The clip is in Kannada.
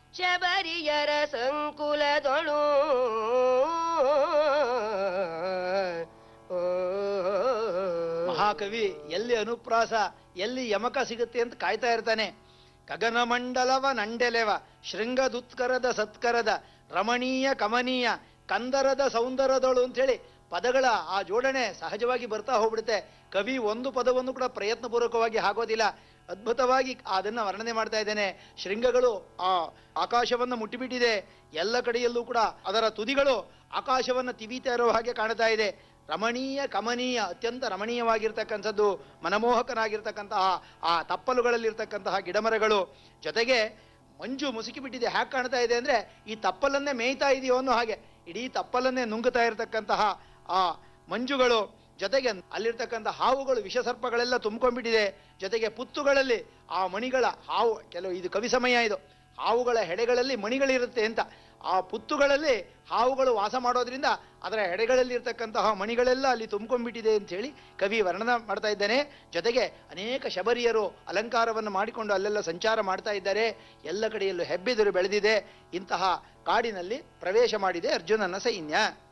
ಶಬರಿಯರ ಸಂಕುಲದೊಳು ಮಹಾಕವಿ ಎಲ್ಲಿ ಅನುಪ್ರಾಸ ಎಲ್ಲಿ ಯಮಕ ಸಿಗುತ್ತೆ ಅಂತ ಕಾಯ್ತಾ ಇರ್ತಾನೆ ಗಗನಮಂಡಲವ ನಂಡೆಲೆವ ಶೃಂಗದುತ್ಕರದ ಸತ್ಕರದ ರಮಣೀಯ ಕಮನೀಯ ಕಂದರದ ಸೌಂದರ್ಯದಳು ಅಂತೇಳಿ ಪದಗಳ ಆ ಜೋಡಣೆ ಸಹಜವಾಗಿ ಬರ್ತಾ ಹೋಗ್ಬಿಡುತ್ತೆ ಕವಿ ಒಂದು ಪದವನ್ನು ಕೂಡ ಪ್ರಯತ್ನಪೂರ್ವಕವಾಗಿ ಹಾಕೋದಿಲ್ಲ ಅದ್ಭುತವಾಗಿ ಅದನ್ನ ವರ್ಣನೆ ಮಾಡ್ತಾ ಇದ್ದೇನೆ ಶೃಂಗಗಳು ಆ ಆಕಾಶವನ್ನು ಮುಟ್ಟಿಬಿಟ್ಟಿದೆ ಎಲ್ಲ ಕಡೆಯಲ್ಲೂ ಕೂಡ ಅದರ ತುದಿಗಳು ಆಕಾಶವನ್ನು ತಿವಿತಾ ಇರೋ ಹಾಗೆ ಕಾಣ್ತಾ ಇದೆ ರಮಣೀಯ ಕಮನೀಯ ಅತ್ಯಂತ ರಮಣೀಯವಾಗಿರ್ತಕ್ಕಂಥದ್ದು ಮನಮೋಹಕನಾಗಿರ್ತಕ್ಕಂತಹ ಆ ತಪ್ಪಲುಗಳಲ್ಲಿರ್ತಕ್ಕಂತಹ ಗಿಡಮರಗಳು ಜೊತೆಗೆ ಮಂಜು ಮುಸುಕಿಬಿಟ್ಟಿದೆ ಹ್ಯಾಕ್ ಕಾಣ್ತಾ ಇದೆ ಅಂದ್ರೆ ಈ ತಪ್ಪಲನ್ನೇ ಮೇಯ್ತಾ ಇದೆಯೋ ಅನ್ನೋ ಹಾಗೆ ಇಡೀ ತಪ್ಪಲನ್ನೇ ನುಂಗುತ್ತಾ ಇರತಕ್ಕಂತಹ ಆ ಮಂಜುಗಳು ಜೊತೆಗೆ ಅಲ್ಲಿರ್ತಕ್ಕಂಥ ಹಾವುಗಳು ವಿಷಸರ್ಪಗಳೆಲ್ಲ ತುಂಬ್ಕೊಂಡ್ಬಿಟ್ಟಿದೆ ಜೊತೆಗೆ ಪುತ್ತುಗಳಲ್ಲಿ ಆ ಮಣಿಗಳ ಹಾವು ಕೆಲವು ಇದು ಕವಿ ಸಮಯ ಇದು ಹಾವುಗಳ ಹೆಡೆಗಳಲ್ಲಿ ಮಣಿಗಳಿರುತ್ತೆ ಅಂತ ಆ ಪುತ್ತುಗಳಲ್ಲಿ ಹಾವುಗಳು ವಾಸ ಮಾಡೋದ್ರಿಂದ ಅದರ ಹೆಡೆಗಳಲ್ಲಿ ಇರ್ತಕ್ಕಂತಹ ಮಣಿಗಳೆಲ್ಲ ಅಲ್ಲಿ ತುಂಬ್ಕೊಂಡ್ಬಿಟ್ಟಿದೆ ಅಂತ ಹೇಳಿ ಕವಿ ವರ್ಣನ ಮಾಡ್ತಾ ಇದ್ದಾನೆ ಜೊತೆಗೆ ಅನೇಕ ಶಬರಿಯರು ಅಲಂಕಾರವನ್ನು ಮಾಡಿಕೊಂಡು ಅಲ್ಲೆಲ್ಲ ಸಂಚಾರ ಮಾಡ್ತಾ ಇದ್ದಾರೆ ಎಲ್ಲ ಕಡೆಯಲ್ಲೂ ಹೆಬ್ಬೆದುರು ಬೆಳೆದಿದೆ ಇಂತಹ ಕಾಡಿನಲ್ಲಿ ಪ್ರವೇಶ ಮಾಡಿದೆ ಅರ್ಜುನನ ಸೈನ್ಯ